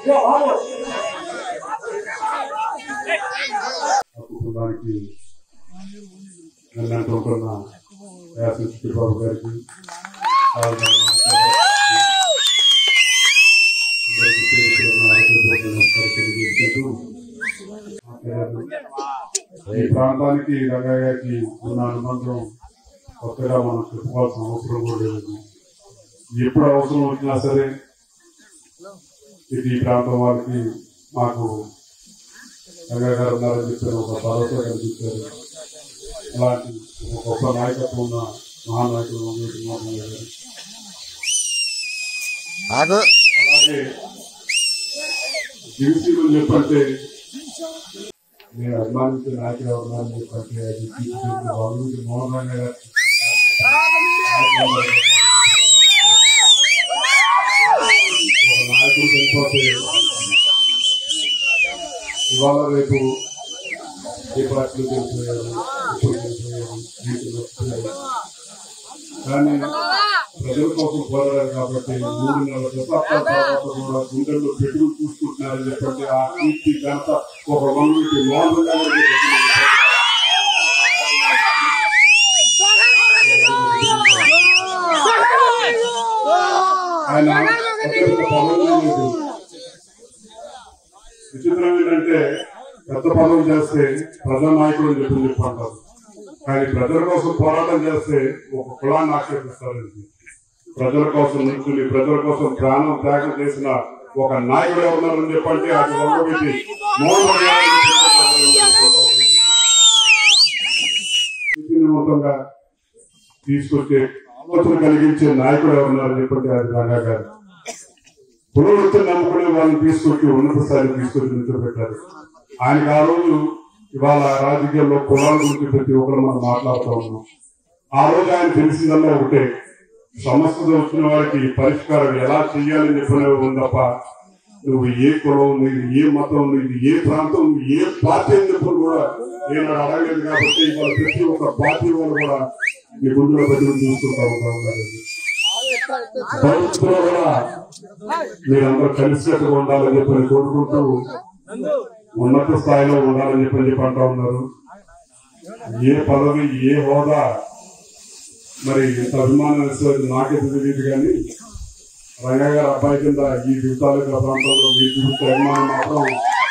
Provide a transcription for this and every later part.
ఆ కుటుంబానికి నన్ను ఉంటున్న యాసిన చిట్టిబాబు గారికి అలాగే మా మాస్టర్ గారికి, అందరికీ పేరు పేరున హృదయపూర్వక నమస్కారం తెలియజేసుకుంటూ మా పేరు ఈ ప్రాంతానికి రంగయ్య గారికి ఉన్న అనుబంధం కొత్తగా మనం చెప్పుకోవాల్సిన అవసరం కూడా లేదు ఎప్పుడు అవసరం వచ్చినా సరే ఇది ఈ ప్రాంతం వాళ్ళకి మాకు రంగయ్య గారు ఉన్నారని చెప్పారు ఒక భరోసా కల్పించారు అలాంటి ఒక గొప్ప నాయకత్వం ఉన్న మహానాయకుడు మంగళూరు మోహన్ గారు ఆగు అలాగే దివిసీలు చెప్పంటే నేను అభిమానించే నాయకుడు ఎవరున్నారని చెప్పంటే అది మంగళూరు మోహన్ రంగ గారు ఒక నాయకుడు చనిపోతే ఇవాళ రేపు ఏ పార్టీలు చనిపోయారు ఇప్పుడు చనిపోయారు వీటిలో వస్తున్నారు. కానీ ప్రజల కోసం పోరాడారు కాబట్టి మూడున్నర దశాబ్దాల తర్వాత కూడా గుండెల్లో పెట్టుకు చూసుకుంటున్నారని చెప్పండి ఆ కీర్తి ఘనత ఒక మంగళూరికి మోహన్ రంగ గారికి దక్కింది. ఆయన అత్యంత పదవులు విచిత్రం ఏంటంటే పెద్ద పదవి చేస్తే ప్రజా నాయకుడు అని చెప్పి చెప్పి అంటారు కానీ ప్రజల కోసం పోరాటం చేస్తే ఒక కులాన్ని ఆక్షేపిస్తారండి ప్రజల కోసం నిల్చుని ప్రజల కోసం ప్రాణం త్యాగం చేసిన ఒక నాయకుడు ఎవరున్నారని చెప్పంటే అది వంగబెట్టి మోహన్ బాబు గారు అని చెప్పి విజయవంతంగా తీసుకొచ్చే ఆలోచన కలిగించే నాయకుడు ఎవరున్నారని చెప్పంటే అది రంగా గారు పునరుద్ధి నమ్ముకునే వాళ్ళని తీసుకొచ్చి ఉన్నత స్థాయికి తీసుకొచ్చి నిల్చోబెట్టారు ఆయనకు ఆ రోజు ఇవాళ రాజకీయాల్లో కులాల గురించి ప్రతి ఒక్కరు మనం మాట్లాడుతూ ఉన్నాం ఆ రోజు ఆయన తెలిసిందల్లా ఒకటే సమస్యలు వచ్చిన వారికి పరిష్కారం ఎలా చేయాలని చెప్పిన ఉంది తప్ప నువ్వు ఏ కులం నీది ఏ మతం నీది ఏ ప్రాంతం నువ్వు ఏ పార్టీ అని చెప్పి కూడా నేను అడగలేదు కాబట్టి ఇవాళ ప్రతి ఒక్క పార్టీ వాళ్ళు కూడా మీ గుండెలో పెట్టుకుని చూసుకుంటా ఉంటా ఉన్నారు భవిష్యత్తులో కూడా మీరందరూ కలిసికట్టుగా ఉండాలని చెప్పి నేను కోరుకుంటూ ఉన్నత స్థాయిలో ఉండాలని చెప్పి చెప్పి అంటా ఉన్నారు ఏ పదవి ఏ హోదా మరి ఇంత అభిమానం వేసేది నాకైతే తెలియదు కానీ రంగయ్య గారి అబ్బాయి కింద ఈ దివసాల ప్రాంతంలో మీ చూస్తే అభిమానం మాత్రం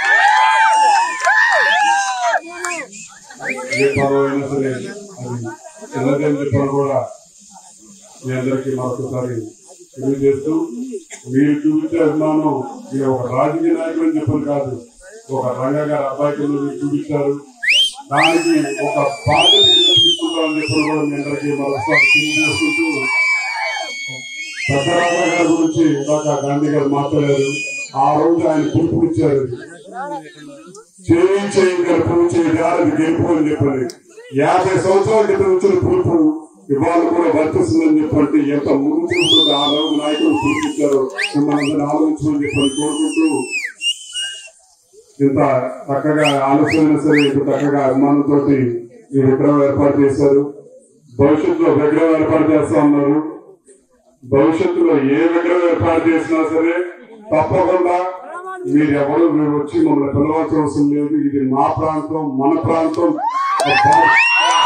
ఏ పదవి అయినా సరే అది చిన్నదేం చెప్పినా కూడా మీ అందరికీ మరొకసారి తెలియజేస్తూ మీరు చూపించే అభిమానం మీరు ఒక రాజకీయ నాయకుడు అని చెప్పని కాదు ఒక రంగ గారి అబ్బాయి కింద మీరు చూపించారు దానికి ఒక బాధ్యత కింద తీసుకుంటారని చెప్పని కూడా మీ అందరికీ మరొకసారి తెలియజేసుకుంటూ పెద్దరామ గారి గురించి ఇందాక గాంధీ గారు మాట్లాడారు ఆ రోజు ఆయన పిలుపునిచ్చారు చేయి చేయి గెలుపు చేయి అది గెలుపు అని చెప్పండి యాభై సంవత్సరాల క్రితం వచ్చిన పిలుపు ఇవాళ కూడా వర్తిస్తుందని చెప్పండి ఎంత ముందు చూస్తుంది ఆ రోజు నాయకులు పిలిపించారు మిమ్మల్ని ఆలోచించమని చెప్పని కోరుకుంటూ ఇంత చక్కగా ఆలోచన సరే ఇంత చక్కగా అభిమానంతో ఈ విగ్రహం ఏర్పాటు చేశారు భవిష్యత్తులో విగ్రహం ఏర్పాటు చేస్తా ఉన్నారు భవిష్యత్తులో ఏ విగ్రహం ఏర్పాటు చేసినా సరే తప్పకుండా మీరు ఎవరు మీరు వచ్చి మమ్మల్ని పిలవాల్సిన అవసరం లేదు ఇది మా ప్రాంతం మన ప్రాంతం ఆ భా-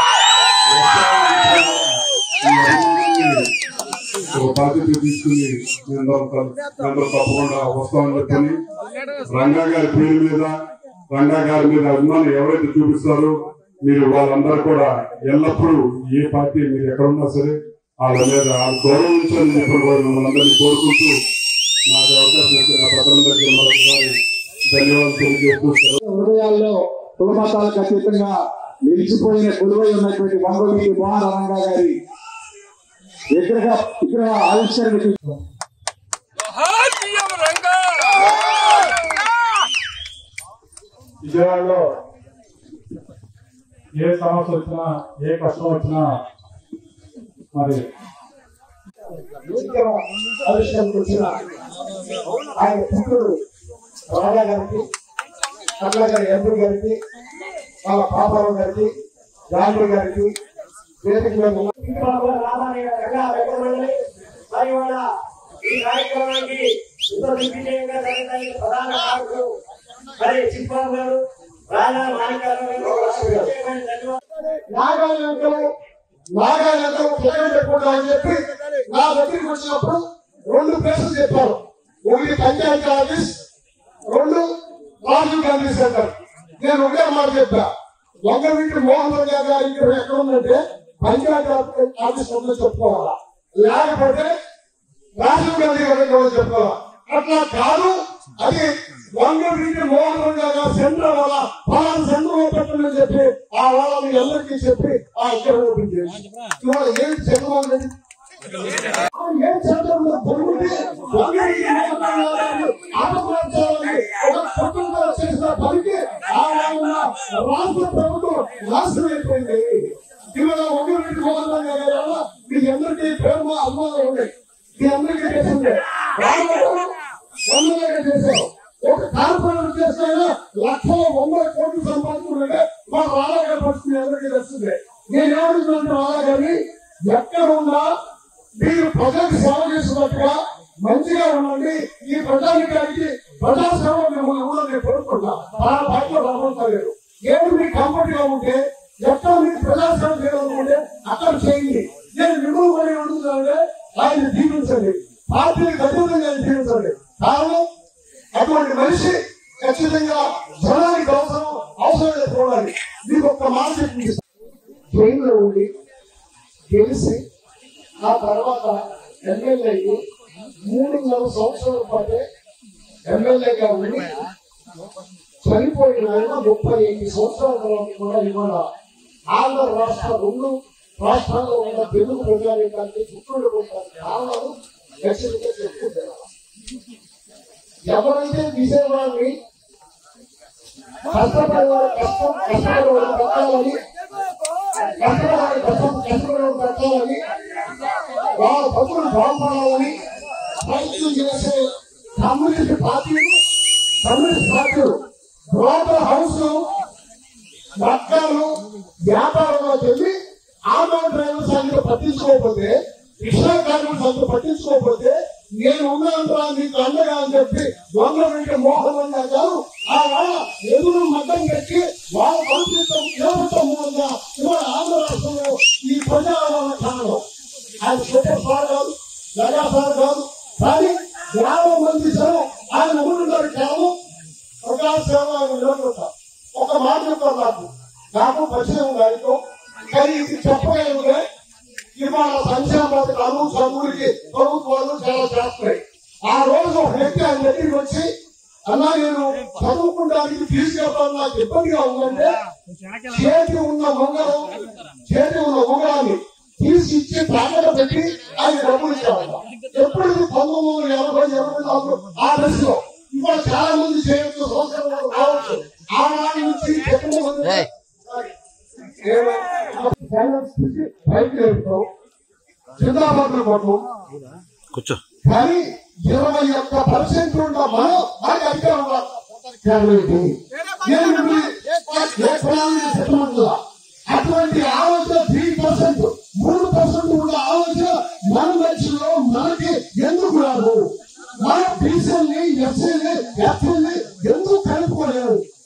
ఒక బాధ్యత తీసుకుని మేము అందరూ తప్పకుండా వస్తామని చెప్పని రంగా గారి పేరు మీద రంగా గారి మీద అభిమానం ఎవరైతే చూపిస్తారో మీరు వాళ్ళందరూ కూడా ఎల్లప్పుడూ ఏ పార్టీ మీరు ఎక్కడ ఉన్నా సరే వాళ్ళ మీద గౌరవించాలని చెప్పి కూడా మిమ్మల్ని అందరినీ కోరుకుంటూ నాకు అవకాశం ఇచ్చిన ప్రజలందరికీ మరొకసారి ధన్యవాదాలు తెలియజేస్తూ సెలవు హృదయాల్లో కులమతాలకు అతీతంగా నిలిచిపోయిన కొలువై ఉన్నటువంటి మంగళూరు మహారంగా గారి విగ్రహ విగ్రహ ఆవిష్కరణ విజయవాడలో ఏ సమస్య వచ్చినా ఏ కష్టం వచ్చినా మరి ఆవిష్కరణకు వచ్చిన ఆయన పుత్రుడు రాజా గారికి కమల గారి ఎంపీ గారికి వాళ్ళ పాపారావు గారికి గాంధీ గారికి వేదిక మీద ఉన్న రామారాయ గారు ఎక్కడ వెళ్ళి మరి వాళ్ళ ఈ కార్యక్రమానికి ఇంత ఇంట్లో దిగ్విజయంగా జరగడానికి ప్రధాన కారకులు మరి చిప్పాబు గారు రాజా మాణిక్యాలరావు గారు ప్రత్యేకమైన ధన్యవాదాలు నాగాలంకలు నాగాలంకలు ప్రజలు పెట్టుకుంటా అని చెప్పి నా దగ్గరికి వచ్చినప్పుడు రెండు ప్లేసులు చెప్పారు ఒకటి పంచాయతీ ఆఫీస్ రెండు రాజీవ్ గాంధీ సెంటర్ నేను ఒకే మాట చెప్పా వంగవీటి మోహన్ రావు గారి ఇక్కడ ఎక్కడ ఉందంటే పంచాయతీ ఆఫీస్ ఉందో చెప్పుకోవాలా లేకపోతే రాజీవ్ గాంధీ గారి దగ్గర ఉందో చెప్పుకోవాలా అట్లా కాదు అది వంగవీటి మోహన్ రావు గారి సెంటర్ వల్ల పలానా సెంటర్ లో పెట్టమని చెప్పి ఆ వాళ్ళని అందరికీ చెప్పి ఆ ఇక్కడ ఓపెన్ చేసి ఇవాళ ఏంటి చంద్రబాబు నాయుడు ఏం చంద్రబాబు పొరుగుంటే వంగవీటి మోహన్ రావు గారిని ఆపకూడదని ఒక కుటుంబం చేసిన పనికి ఆ వాళ్ళ రాష్ట్ర ప్రభుత్వం నాశనం అయిపోయింది ఇవాళ వంగవీటి మోహన్ రావు గారి వల్ల మీ అందరికీ ప్రేమ అభిమానం ఉంది మీ అందరికీ తెలిసిందే రామారావు వందలుగా చేశారు ఒక కార్పొరేట్ చేసిన లక్షల వందల కోట్లు సంపాదించుకుంటే మా రాధా గారి పరిస్థితి అందరికీ తెలుస్తుంది నేను ఏమడుగుతున్నాను రాధా గారిని ఎక్కడ ఉన్నా మీరు ప్రజలకు సేవ చేసినట్టుగా మంచిగా ఉండండి ఈ ప్రజానికానికి ప్రజా సేవ మిమ్మల్ని కూడా నేను కోరుకుంటా ఆ పార్టీలో రాబోతలేదు ఏది మీకు కంఫర్ట్ గా ఉంటే ఎక్కడ మీకు ప్రజా సేవ చేయాలనుకుంటే అక్కడ చేయండి నేను మిమ్మల్ని కూడా ఏమడుగుతున్నానంటే ఆయన దీవించండి పార్టీని ఖచ్చితంగా దీవించండి కారణం అటువంటి మనిషి ఖచ్చితంగా జనానికి అవసరం అవసరం చూడాలి మీకు ఒక్క మాట చెప్పింది ట్రైన్లో ఉండి గెలిచి ఆ తర్వాత ఎమ్మెల్యే అయ్యి మూడున్నర సంవత్సరాల పాటే ఎమ్మెల్యేగా ఉండి చనిపోయిన ఆయన ముప్పై ఐదు సంవత్సరాల తర్వాత కూడా ఇవాళ ఆంధ్ర రాష్ట్ర రెండు రాష్ట్రాల్లో ఉన్న తెలుగు ప్రజానీకానికి చుట్టూండుకుంటారు కారణాలు ఖచ్చితంగా చెప్పుకుంటారు ఎవరైతే విజయవాడని కష్టపడేవారు కష్టం కష్టపడేవారు పెట్టాలని కష్టపడే కష్టం కష్టపడేవారు పెట్టాలని వాళ్ళ బతుకులు బాగుపడాలని ప్రయత్నం చేసే కమ్యూనిస్ట్ పార్టీలు కమ్యూనిస్ట్ పార్టీలు బ్రోకర్ హౌస్ వర్గాలు వ్యాపారంలో వెళ్ళి ఆటో డ్రైవర్స్ అందరూ పట్టించుకోకపోతే రిక్షా కార్మికులు అందరూ పట్టించుకోకపోతే నేను ఉన్నాను నీకు అండగా అని చెప్పి దొంగ వెంట మోహన్ గారు ఆ వాళ్ళ ఎదురు మద్దం పెట్టి వాళ్ళ భవిష్యత్తు నిలబడటం మూలంగా ఇవాళ ఆంధ్ర రాష్ట్రంలో ఈ ప్రజాదరణ కారణం ఆయన సూపర్ స్టార్ కాదు మెగా స్టార్ కాదు కానీ యాభై మంది జనం ఆయన ఊరున్నారు కేవలం ప్రజాసేవ నిలబడతారు ఒక మాట చెప్తారు నాకు నాకు పరిచయం ఉంది ఆయనతో కానీ ఇది చెప్పగలిగితే ఇవాళ సంక్షేమ పథకాలు చదువులకి ప్రభుత్వాలు చాలా చేస్తున్నాయి ఆ రోజు ఒక వ్యక్తి ఆయన దగ్గరికి వచ్చి అన్నా నేను చదువుకుంటానికి తీసుకెళ్తాను నాకు ఇబ్బందిగా ఉందంటే చేతి ఉన్న ఉంగరం చేతి ఉన్న ఉంగరాన్ని తీసి ఇచ్చి తాకట పెట్టి ఆయన డబ్బులు ఇచ్చేవాళ్ళ ఎప్పుడు ఇది పంతొమ్మిది వందల ఎనభై ఎనభై నాలుగు ఆ దశలో ఇవాళ చాలా మంది చేయొచ్చు సంవత్సరం వరకు రావచ్చు ఆ నాటి నుంచి ఎక్కువ మంది బయట నేర్పుతాం జిందాబాద్ కొట్టం కూర్చో కానీ ఇరవై ఒక్క పర్సెంట్ ఉన్న మనం మనకి అధికారం రాదు. కారణం ఏంటి? నేను మిమ్మల్ని ఏ కులాన్ని చెప్పమంటున్నా? అటువంటి ఆలోచన త్రీ పర్సెంట్ మూడు పర్సెంట్ ఉన్న ఆలోచన మన మనుషుల్లో మనకి ఎందుకు రాదు మన బీసీని ఎస్సీని ఎస్సీని ఎందుకు కలుపుకోలేము